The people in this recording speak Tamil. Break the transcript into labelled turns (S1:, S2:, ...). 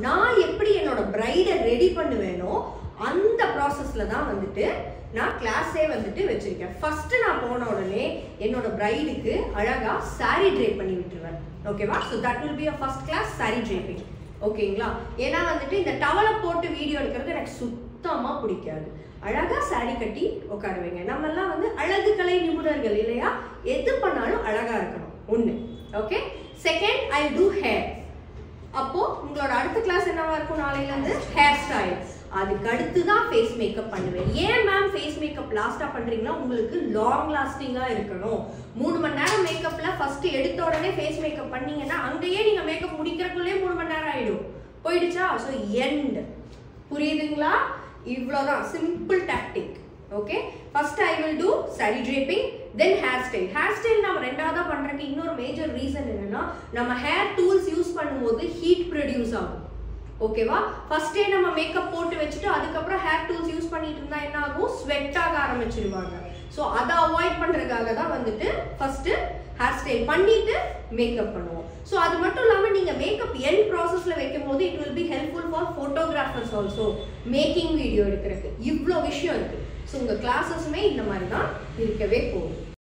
S1: நான் எப்படி என்னோட பிரைடை ரெடி பண்ணுவேனோ அந்த ப்ராசஸ்ல தான் வந்துட்டு நான் கிளாஸே வந்துட்டு வச்சிருக்கேன் ஃபர்ஸ்ட் நான் போன உடனே என்னோட பிரைடுக்கு அழகா saree drape பண்ணி விட்டுருவேன் ஓகேவா so that will be a first class saree draping ஓகேங்களா ஏன்னா வந்துட்டு இந்த டவலை போட்டு வீடியோ எடுக்கிறது எனக்கு சுத்தமா பிடிக்காது அழகா saree கட்டி உட்காருவீங்க நம்ம எல்லாம் வந்து அழகு கலை நிபுணர்கள் இல்லையா எது பண்ணாலும் அழகா இருக்கணும் ஒண்ணு okay second I do hair அப்போ உங்களோட அடுத்த கிளாஸ் என்னவா இருக்கும் நாளையில இருந்து ஹேர் ஸ்டைல் அதுக்கு அடுத்து தான் ஃபேஸ் மேக்கப் பண்ணுவேன் ஏன் மேம் ஃபேஸ் மேக்கப் லாஸ்டா பண்றீங்கன்னா உங்களுக்கு லாங் லாஸ்டிங்கா இருக்கணும் மூணு மணி நேரம் மேக்கப்ல ஃபர்ஸ்ட் எடுத்த உடனே ஃபேஸ் மேக்கப் பண்ணீங்கன்னா அங்கேயே நீங்க மேக்கப் முடிக்கிறதுக்குள்ளே மூணு மணி நேரம் ஆயிடும் போயிடுச்சா ஸோ எண்ட் புரியுதுங்களா இவ்வளோதான் simple tactic okay first I will do saree draping then hair style hair style நம்ம ரெண்டாவதா பண்றதுக்கு இன்னொரு மேஜர் ரீசன் என்னன்னா நம்ம ஹேர் டூல்ஸ் யூஸ் பண்ணும்போது ஹீட் ப்ரொடியூஸ் ஆகும் ஓகேவா ஃபர்ஸ்டே நம்ம மேக்கப் போட்டு வச்சுட்டு அதுக்கப்புறம் ஹேர் டூல்ஸ் யூஸ் பண்ணிட்டு இருந்தா என்ன ஆகும் ஸ்வெட் ஆக ஆரம்பிச்சிருவாங்க ஸோ அதை அவாய்ட் பண்றதுக்காக தான் வந்துட்டு ஃபர்ஸ்ட் ஹேர் ஸ்டைல் பண்ணிட்டு மேக்கப் பண்ணுவோம் ஸோ அது மட்டும் இல்லாமல் நீங்கள் மேக்கப் என் ப்ராசஸில் வைக்கும் போது it will be helpful for photographers also making video எடுக்கிறதுக்கு இவ்வளோ விஷயம் இருக்கு ஸோ உங்கள் கிளாஸஸுமே இந்த மாதிரி தான் இருக்கவே போகுது